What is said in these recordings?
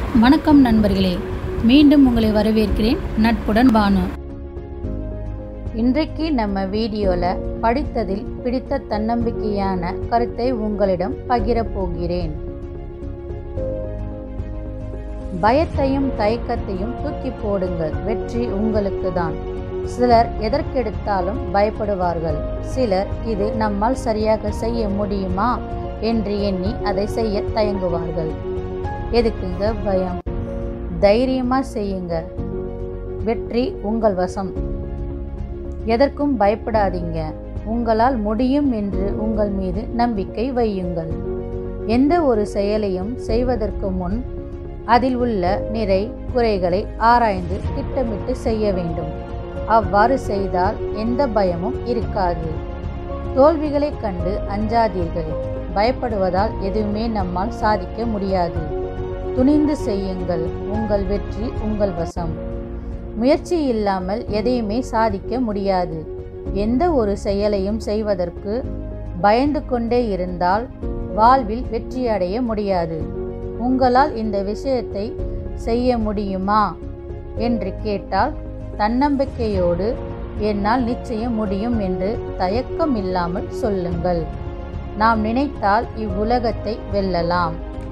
வணக்கம் நண்பர்களே மீண்டும் உங்களை வரவேற்கிறேன் நட்புடன் பானு இன்றைக்கு நம்ம வீடியோவில் படித்ததில் பிடித்த தன்னம்பிக்கையான கருத்தை உங்களிடம் பகிரப் போகிறேன் பயத்தையும் தயக்கத்தையும் தூக்கி போடுங்கள் வெற்றி உங்களுக்கு தான் சிலர் எதற்கெடுத்தாலும் பயப்படுவார்கள் சிலர் இது நம்மால் சரியாக செய்ய முடியுமா என்று எண்ணி அதை செய்ய தயங்குவார்கள் எதுக்குங்க பயம் தைரியமா செய்யுங்க வெற்றி உங்கள் வசம் எதற்கும் பயப்படாதீங்க உங்களால் முடியும் என்று உங்கள் மீது நம்பிக்கை வையுங்கள் எந்த ஒரு செயலையும் செய்வதற்கு முன் அதில் உள்ள நிறை குறைகளை ஆராய்ந்து திட்டமிட்டு செய்ய வேண்டும் அவ்வாறு செய்தால் எந்த பயமும் இருக்காது தோல்விகளைக் கண்டு அஞ்சாதீர்கள் பயப்படுவதால் எதுவுமே நம்மால் சாதிக்க முடியாது துணிந்து செய்யுங்கள் உங்கள் வெற்றி உங்கள் வசம் முயற்சி இல்லாமல் எதையுமே சாதிக்க முடியாது எந்த ஒரு செயலையும் செய்வதற்கு பயந்து கொண்டே இருந்தால் வாழ்வில் வெற்றி அடைய முடியாது உங்களால் இந்த விஷயத்தை செய்ய முடியுமா என்று கேட்டால் தன்னம்பிக்கையோடு என்னால் நிச்சயம் முடியும் என்று தயக்கம் இல்லாமல் சொல்லுங்கள் நாம் நினைத்தால் இவ்வுலகத்தை வெல்லலாம்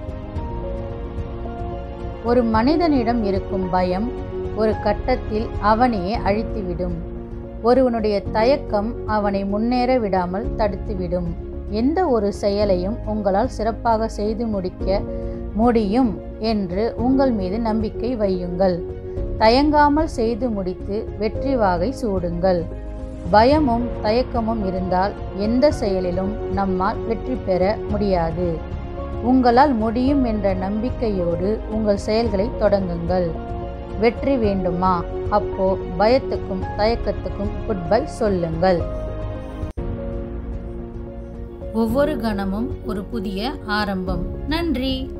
ஒரு மனிதனிடம் இருக்கும் பயம் ஒரு கட்டத்தில் அவனையே அழித்துவிடும் ஒருவனுடைய தயக்கம் அவனை முன்னேற விடாமல் தடுத்துவிடும் எந்த ஒரு செயலையும் உங்களால் சிறப்பாக செய்து முடிக்க முடியும் என்று உங்கள் மீது நம்பிக்கை வையுங்கள் தயங்காமல் செய்து முடித்து வெற்றி வாகை சூடுங்கள் பயமும் தயக்கமும் இருந்தால் எந்த செயலிலும் நம்மால் வெற்றி பெற முடியாது உங்களால் முடியும் என்ற நம்பிக்கையோடு உங்கள் செயல்களை தொடங்குங்கள் வெற்றி வேண்டுமா அப்போ பயத்துக்கும் தயக்கத்துக்கும் குட் பை சொல்லுங்கள் ஒவ்வொரு கணமும் ஒரு புதிய ஆரம்பம் நன்றி